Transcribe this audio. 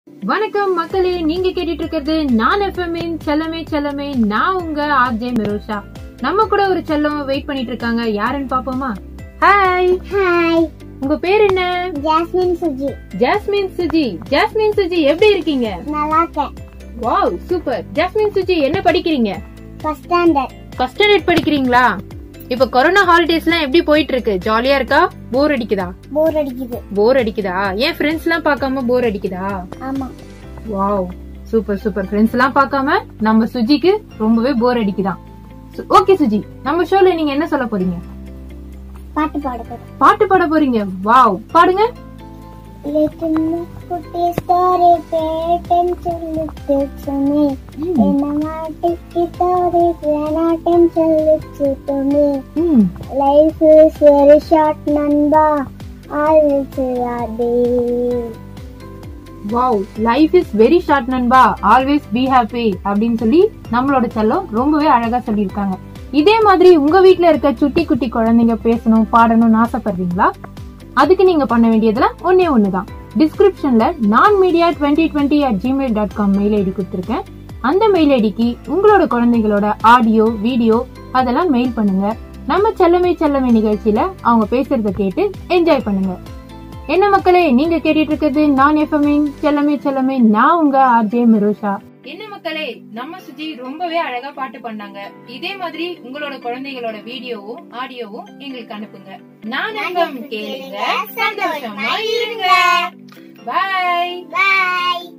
வணக்கம் மக்களே நீங்க கேட்டுட்டு இருக்கிறது நான் எஃப்எம்இன் செல்லமே செல்லமே நான் உங்க ஆர்ஜே மெரோஷா நம்ம கூட ஒரு செல்லம் வெயிட் பண்ணிட்டு இருக்காங்க யாருன்னு பாப்போமா ஹாய் ஹாய் உங்க பேர் என்ன Jasmine Suji Jasmine Suji Jasmine Suji எப்படி இருக்கீங்க நல்லா இருக்கேன் வாவ் சூப்பர் ஜாஸ்மின் சுஜி என்ன படிக்கிறீங்க ஃபர்ஸ்ட் ஸ்டாண்டர்ட் ஃபர்ஸ்ட் ஸ்டாண்டர்ட் படிக்கிறீங்களா இப்ப கொரோனா ஹாலிடேஸ்லாம் எப்படி போயிட்டு இருக்கு ஜாலியா இருக்கா போர் அடிக்குதா போர் அடிக்குது போர் அடிக்குதா ஏன் ஃப்ரெண்ட்ஸ் எல்லாம் பார்க்காம போர் அடிக்குதா ஆமா வாவ் சூப்பர் சூப்பர் ஃப்ரெண்ட்ஸ் எல்லாம் பார்க்காம நம்ம சுஜிக்கு ரொம்பவே போர் அடிக்குதான் ஓகே சுஜி நம்ம ஷோல நீங்க என்ன சொல்ல போறீங்க பாட்டு பாட போறேன் பாட்டு பாட போறீங்க வாவ் பாடுங்க லிட்டில் குட்டி ஸ்டாரி பேட்டன் சொல்லிட்டு சுமி என்ன மாட்டிக்கு தாரி வேணாட்டம் சொல்லிச்சு துமி ம் லைஃப் இஸ் வெரி ஷார்ட் நண்பா ஆல்வேஸ் யாதே wow life is very short நண்பா ஆல்வேஸ் பி ஹாப்பி அப்படின்னு சொல்லி நம்மளோட செல்லம் ரொம்பவே அழகா சொல்லியிருக்காங்க இதே மாதிரி உங்க வீட்ல இருக்க சுட்டி குட்டி குழந்தைங்க பேசணும் பாடணும்னு ஆசைப்படுறீங்களா அதுக்கு நீங்க பண்ண வேண்டியதுல ஒன்னே ஒண்ணுதான் டிஸ்கிரிப்ஷன்ல நான் media twenty twenty at gmail dot com mail ID கொடுத்துருக்கேன் அந்த மெயில் ஐடிக்கு உங்களோட குழந்தைகளோட ஆடியோ வீடியோ அதெல்லாம் மெயில் பண்ணுங்க நம்ம செல்லமே செல்லமே நிகழ்ச்சியில அவங்க பேசுறத கேட்டு என்ஜாய் பண்ணுங்க என்ன மக்களே நீங்க கேட்டுட்டு இருக்கிறது நான் எஃப்எம்இன் செல்லமே செல்லமே நான் உங்க ஆர்ஜே மிரோஷா என்ன மக்களே நம்ம சுஜி ரொம்பவே அழகா பாட்டு பண்ணாங்க இதே மாதிரி உங்களோட குழந்தைகளோட வீடியோவும் ஆடியோவும் எங்களுக்கு அனுப்புங்க நான் FM கேளுங்க சந்தோஷமா இருங்க பாய் பாய்